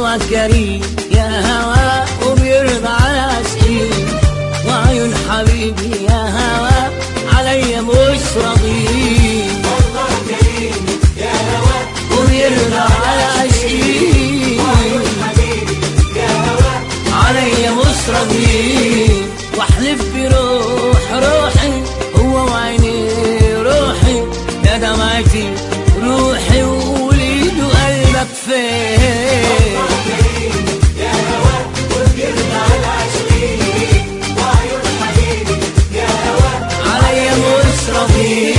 الله كريم يا هوى وبيرضى على عشقي وعيون حبيبي يا هوى علي مش راضي الله كريم يا هوى وبيرضى على عشقي حبيبي يا هوى علي مش راضي واحلف بروح روحي هو وعيني روحي يا دمعتي روحي ووليد قلبك فين كريم يا هوى وبيرضى على عشقي وعيون حبيبي يا هوى علي مش راضي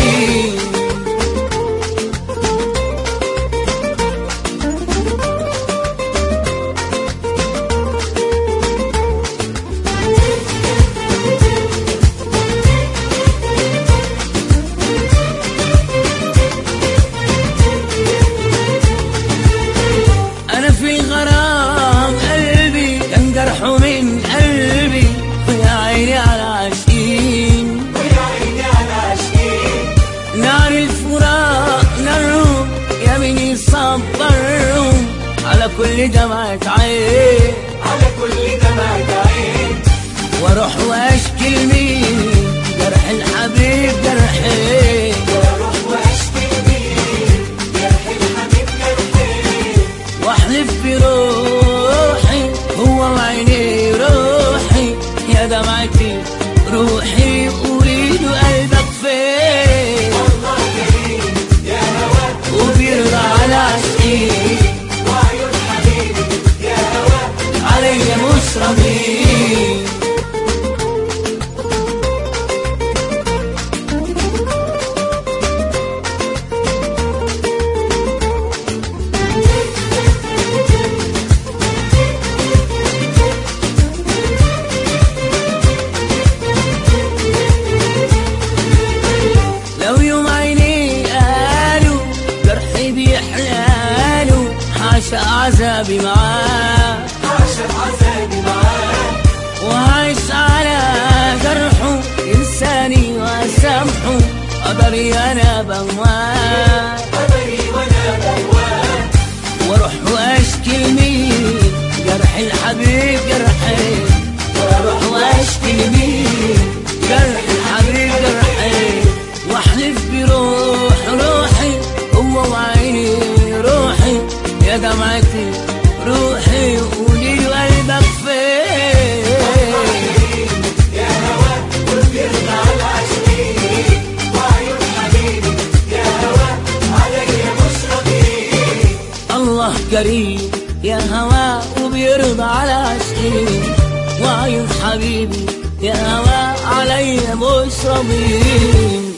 أنا في غرام قلبي كان جرحه من قلبي ويا عيني على عشقين ويا عيني على عشقي نار الفراق نارهم يا بني صبرهم على كل دمعة عين على كل دمعة عين واروح واشكي لمين جرح الحبيب جرحي واروح واشكي لمين جرح الحبيب جرحي واحلف بروحي هو وعيني روحي يا دمعتي روحي اريد قلبك فين الله كريم يا هوى وبيرضى على عشقي وعيون حبيبي يا هوى علي مش راضي لو يوم عيني قالوا جرحي بيحلالوا حاشا عذابي معاه عاشق عذابي معاه وعايش على جرحه إنساني وأسامحه قدري أنا بواه قدري وانا بواه واروح واشكي لمين جرح الحبيب جرحي واروح واشكي لمين جرح الحبيب جرحي واحلف بروح روحي هو وعيني روحي يا دمعتي روحي قولي له قلبك فين يا هوى وبيرضى على عشقي وعيون حبيبي يا هوى علي مشرقي الله كريم يا هوى وبيرضى على عشقي وعيون حبيبي يا هوى علي مش راضي